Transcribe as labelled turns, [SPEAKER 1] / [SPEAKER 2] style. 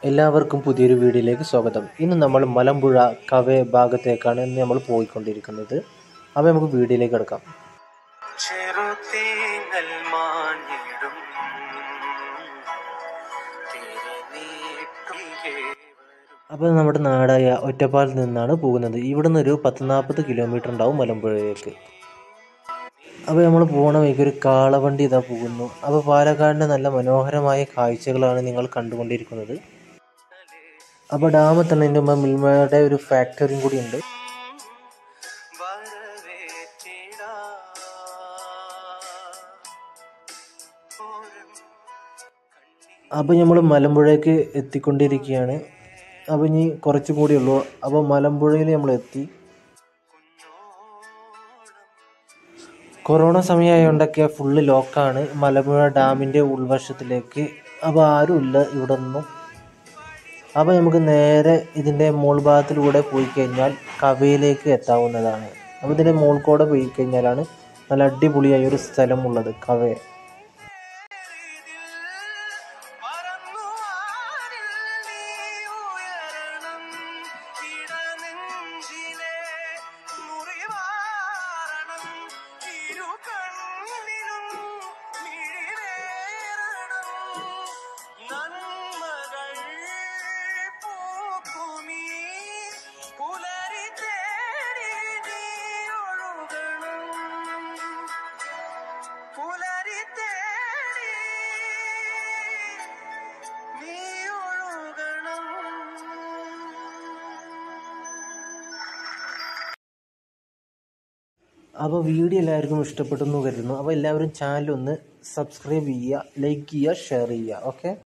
[SPEAKER 1] എല്ലാവർക്കും പുതിയൊരു വീഡിയോയിലേക്ക് സ്വാഗതം ഇന്ന് നമ്മൾ മലമ്പുഴ കവേ ഭാഗത്തേക്കാണ് ഇന്ന് നമ്മൾ പോയിക്കൊണ്ടിരിക്കുന്നത് അപ്പോൾ നമുക്ക് വീഡിയോയിലേക്ക് കിടക്കാം
[SPEAKER 2] ചെറുതേങ്ങൽ മാഞ്ഞിടും തിരനീട്ടികേ വരും
[SPEAKER 1] അപ്പോൾ നമ്മുടെ നാടായ ഒറ്റപ്പാലിൽ നിന്നാണ് പോകുന്നത് ഇവിടെ നിന്ന് ഒരു പത്ത് നാൽപ്പത് കിലോമീറ്റർ ഉണ്ടാവും മലമ്പുഴയിലേക്ക് അപ്പോൾ നമ്മൾ പോകണ വഴിക്ക് ഒരു കാളവണ്ടി ഇതാ പോകുന്നു അപ്പോൾ പാലക്കാടിൻ്റെ നല്ല മനോഹരമായ കാഴ്ചകളാണ് നിങ്ങൾ കണ്ടുകൊണ്ടിരിക്കുന്നത് അപ്പോൾ ഡാം എത്തുന്നതിൻ്റെ മുമ്പ് മിൽമയുടെ ഒരു ഫാക്ടറിയും കൂടി ഉണ്ട്
[SPEAKER 2] വരവേറ്റിടാ ഓരം കണ്ണീർ
[SPEAKER 1] അപ്പോൾ നമ്മൾ മലമ്പുഴയ്ക്ക് എത്തിക്കൊണ്ടിരിക്കുകയാണ് അപ്പോൾ ഇനി കുറച്ചും കൂടി ഉള്ളൂ അപ്പോൾ മലമ്പുഴയിൽ നമ്മൾ എത്തി കൊറോണ സമയമായതുകൊണ്ടൊക്കെ ഫുള്ള് ലോക്കാണ് മലമ്പുഴ ഡാമിൻ്റെ ഉൾവശത്തിലേക്ക് അപ്പോൾ ആരുമില്ല ഇവിടെ ഒന്നും അപ്പോൾ നമുക്ക് നേരെ ഇതിൻ്റെ മോൾ ഭാഗത്തിലൂടെ പോയി കഴിഞ്ഞാൽ കവയിലേക്ക് എത്താവുന്നതാണ് അപ്പോൾ ഇതിൻ്റെ മോൾ കൂടെ പോയി കഴിഞ്ഞാലാണ് നല്ല അടിപൊളിയായ ഒരു സ്ഥലമുള്ളത് കവേ
[SPEAKER 2] പറന്നു ആരിൽ നീ ഉയരണം ഇടനെഞ്ചിലെ മുറിവാരണം ഇരു കണ്ണിലും മിഴിവേറണം നന്മകൾ പൂക്കുമീ പുലരി തേടി നീ ഒഴുകണം പുലരി തേടി നീ ഒഴുകണം
[SPEAKER 1] അപ്പോൾ വീഡിയോ എല്ലാവർക്കും ഇഷ്ടപ്പെട്ടെന്ന് കരുതുന്നു അപ്പോൾ എല്ലാവരും ചാനൽ ഒന്ന് സബ്സ്ക്രൈബ് ചെയ്യുക ലൈക്ക് ചെയ്യുക ഷെയർ ചെയ്യുക ഓക്കെ